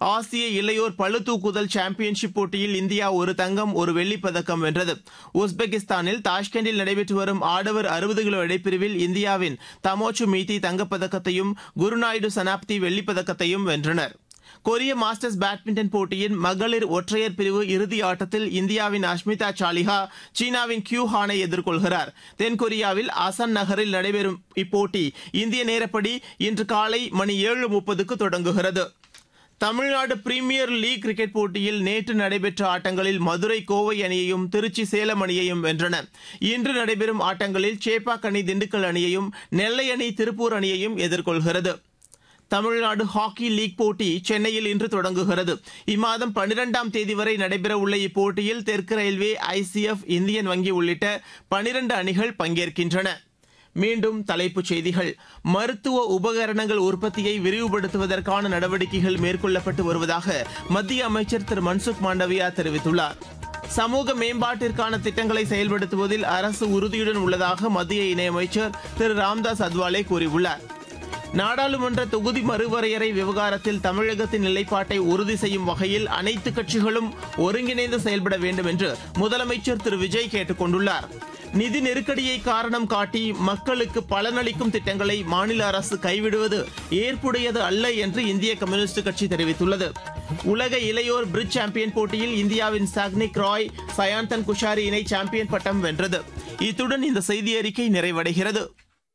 ஆசிய இளையோர் பளுதூக்குதல் சாம்பியன்ஷிப் போட்டியில் இந்தியா ஒரு தங்கம் ஒரு வெள்ளிப் பதக்கம் வென்றது உஸ்பெகிஸ்தானில் தாஷ்கண்டில் நடைபெற்று வரும் ஆடவர் அறுபது கிலோ எடைப்பிரிவில் இந்தியாவின் தமோச்சு மீதி தங்கப்பதக்கத்தையும் குருநாயுடு சனாப்தி வெள்ளிப் பதக்கத்தையும் வென்றனர் கொரிய மாஸ்டர்ஸ் பேட்மிண்டன் போட்டியின் மகளிர் ஒற்றையர் பிரிவு இறுதி ஆட்டத்தில் இந்தியாவின் அஷ்மிதா சாலிஹா சீனாவின் கியூ ஹானை எதிர்கொள்கிறார் தென்கொரியாவில் அசன் நகரில் நடைபெறும் இப்போட்டி இந்திய நேரப்படி இன்று காலை மணி ஏழு முப்பதுக்கு தொடங்குகிறது தமிழ்நாடு பிரீமியர் லீக் கிரிக்கெட் போட்டியில் நேற்று நடைபெற்ற ஆட்டங்களில் மதுரை கோவை அணியையும் திருச்சி சேலம் அணியையும் வென்றன இன்று நடைபெறும் ஆட்டங்களில் சேப்பாக் அணி திண்டுக்கல் அணியையும் நெல்லை அணி திருப்பூர் அணியையும் எதிர்கொள்கிறது தமிழ்நாடு ஹாக்கி லீக் போட்டி சென்னையில் இன்று தொடங்குகிறது இம்மாதம் பனிரெண்டாம் தேதி வரை நடைபெறவுள்ள இப்போட்டியில் தெற்கு ரயில்வே ஐசிஎஃப் இந்தியன் வங்கி உள்ளிட்ட பனிரண்டு அணிகள் பங்கேற்கின்றன மீண்டும் தலைப்புச் செய்திகள் மருத்துவ உபகரணங்கள் உற்பத்தியை விரிவுபடுத்துவதற்கான நடவடிக்கைகள் மேற்கொள்ளப்பட்டு வருவதாக மத்திய அமைச்சர் திரு மன்சுக் மாண்டவியா தெரிவித்துள்ளார் சமூக மேம்பாட்டிற்கான திட்டங்களை செயல்படுத்துவதில் அரசு உறுதியுடன் உள்ளதாக மத்திய இணையமைச்சர் திரு ராம்தாஸ் அத்வாலே கூறியுள்ளார் நாடாளுமன்ற தொகுதி மறுவரையறை விவகாரத்தில் தமிழகத்தின் நிலைப்பாட்டை உறுதி செய்யும் வகையில் அனைத்து கட்சிகளும் ஒருங்கிணைந்து செயல்பட வேண்டும் என்று முதலமைச்சர் திரு விஜய் கேட்டுக் கொண்டுள்ளார் நிதி நெருக்கடியை காரணம் காட்டி மக்களுக்கு பலனளிக்கும் திட்டங்களை மாநில அரசு கைவிடுவது ஏற்புடையது அல்ல என்று இந்திய கம்யூனிஸ்ட் கட்சி தெரிவித்துள்ளது உலக இளையோர் பிரிட்ஜ் சாம்பியன் போட்டியில் இந்தியாவின் சாக்னிக் ராய் சயாந்தன் குஷாரி இணை சாம்பியன் பட்டம் வென்றது இத்துடன் இந்த செய்தி அறிக்கை நிறைவடைகிறது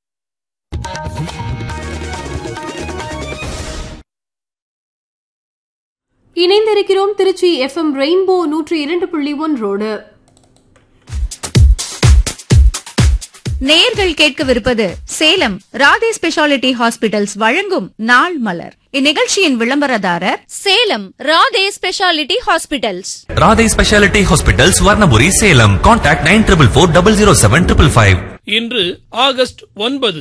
இணைந்திருக்கிறோம் திருச்சி எஃப்எம் ரெயின்போ நூற்றி இரண்டு புள்ளி ஒன்றோடு நேர்கள் கேட்கவிருப்பது சேலம் ராதே ஸ்பெஷாலிட்டி ஹாஸ்பிட்டல்ஸ் வழங்கும் நாள் மலர் இந்நிகழ்ச்சியின் விளம்பரதாரர் Salem Radhe speciality hospitals Radhai speciality hospital Swarnapuri Salem contact nine triple four double zero seven triple five இன்று ஆகஸ்ட் ஒன்பது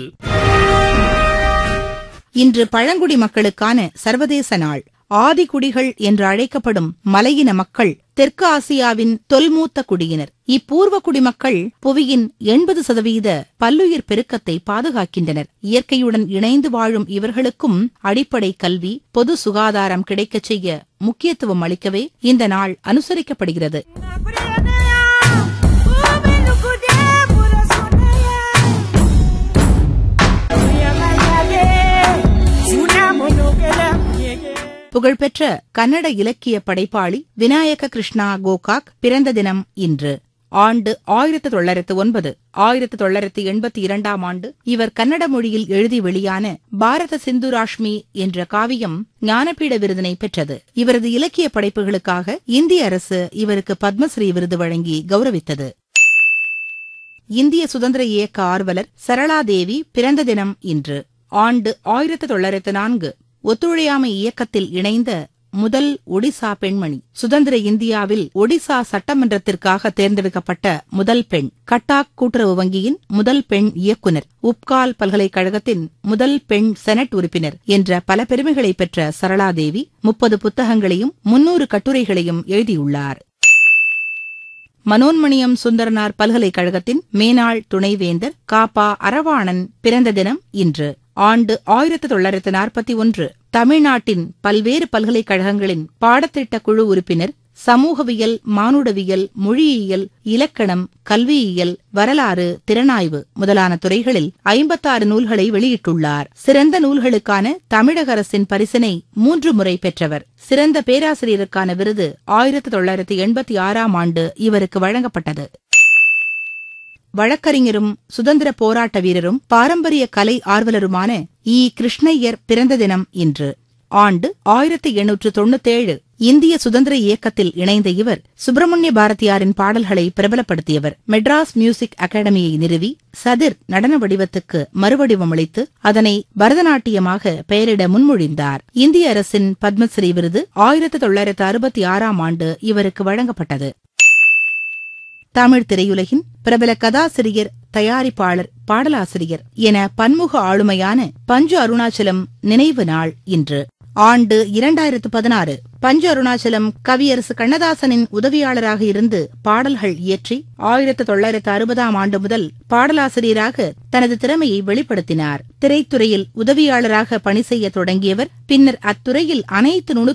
இன்று பழங்குடி மக்களுக்கான சர்வதேச நாள் ஆதிக்குடிகள் என்று அழைக்கப்படும் மலையின மக்கள் தெற்கு ஆசியாவின் தொல்மூத்த குடியினர் இப்பூர்வ குடிமக்கள் புவியின் எண்பது சதவீத பல்லுயிர் பெருக்கத்தை பாதுகாக்கின்றனர் இயற்கையுடன் இணைந்து வாழும் இவர்களுக்கும் அடிப்படை கல்வி பொது சுகாதாரம் கிடைக்கச் செய்ய முக்கியத்துவம் அளிக்கவே இந்த நாள் அனுசரிக்கப்படுகிறது புகழ்பெற்ற கன்னட இலக்கிய படைப்பாளி விநாயக கிருஷ்ணா கோகாக் பிறந்த தினம் இன்று ஆண்டு ஆயிரத்து தொள்ளாயிரத்து ஒன்பது ஆயிரத்து தொள்ளாயிரத்து எண்பத்தி இரண்டாம் ஆண்டு இவர் கன்னட மொழியில் எழுதி வெளியான பாரத சிந்து ராஷ்மி என்ற காவியம் ஞானபீட விருதினை பெற்றது இவரது இலக்கிய படைப்புகளுக்காக இந்திய அரசு இவருக்கு பத்மஸ்ரீ விருது வழங்கி கௌரவித்தது இந்திய சுதந்திர இயக்க ஆர்வலர் சரளாதேவி பிறந்த தினம் இன்று ஆண்டு ஆயிரத்து தொள்ளாயிரத்து நான்கு ஒத்துழையாமை இயக்கத்தில் இணைந்த முதல் ஒடிசா பெண்மணி சுதந்திர இந்தியாவில் ஒடிசா சட்டமன்றத்திற்காக தேர்ந்தெடுக்கப்பட்ட முதல் பெண் கட்டாக் கூட்டுறவு வங்கியின் முதல் பெண் இயக்குனர் உப்கால் பல்கலைக்கழகத்தின் முதல் பெண் செனட் உறுப்பினர் என்ற பல பெருமைகளை பெற்ற சரளாதேவி முப்பது புத்தகங்களையும் முன்னூறு கட்டுரைகளையும் எழுதியுள்ளார் மனோன்மணியம் சுந்தரனார் பல்கலைக்கழகத்தின் மேனாள் துணைவேந்தர் காப்பா அரவாணன் பிறந்த தினம் இன்று ஆண்டு ஆயிரத்து தொள்ளாயிரத்து நாற்பத்தி ஒன்று தமிழ்நாட்டின் பல்வேறு பல்கலைக்கழகங்களின் பாடத்திட்ட குழு உறுப்பினர் சமூகவியல் மானுடவியல் மொழியியல் இலக்கணம் கல்வியியல் வரலாறு திறனாய்வு முதலான துறைகளில் ஐம்பத்தாறு நூல்களை வெளியிட்டுள்ளார் சிறந்த நூல்களுக்கான தமிழக அரசின் பரிசினை மூன்று முறை பெற்றவர் சிறந்த பேராசிரியருக்கான விருது ஆயிரத்து தொள்ளாயிரத்து எண்பத்தி ஆறாம் ஆண்டு இவருக்கு வழங்கப்பட்டது வழக்கறிஞரும் சுதந்திர போராட்ட வீரரும் பாரம்பரிய கலை ஆர்வலருமான இ கிருஷ்ணய்யர் பிறந்த தினம் இன்று ஆண்டு ஆயிரத்தி எண்ணூற்று தொண்ணூத்தேழு இந்திய சுதந்திர இயக்கத்தில் இணைந்த இவர் சுப்பிரமணிய பாரதியாரின் பாடல்களை பிரபலப்படுத்தியவர் மெட்ராஸ் மியூசிக் அகாடமியை நிறுவி சதிர் நடன வடிவத்துக்கு மறுவடிவமளித்து அதனை பரதநாட்டியமாக பெயரிட முன்மொழிந்தார் இந்திய அரசின் பத்மஸ்ரீ விருது ஆயிரத்து தொள்ளாயிரத்து அறுபத்தி ஆறாம் ஆண்டு இவருக்கு வழங்கப்பட்டது தமிழ் திரையுலகின் பிரபல கதாசிரியர் தயாரிப்பாளர் பாடலாசிரியர் என பன்முக ஆளுமையான பஞ்சு அருணாச்சலம் நினைவு நாள் இன்று ஆண்டு இரண்டாயிரத்து பதினாறு பஞ்சு அருணாச்சலம் கவியரசு கண்ணதாசனின் உதவியாளராக இருந்து பாடல்கள் இயற்றி ஆயிரத்து தொள்ளாயிரத்து அறுபதாம் ஆண்டு முதல் பாடலாசிரியராக தனது திறமையை வெளிப்படுத்தினார் திரைத்துறையில் உதவியாளராக பணி செய்ய தொடங்கியவர் பின்னர் அத்துறையில் அனைத்து நுணுக்க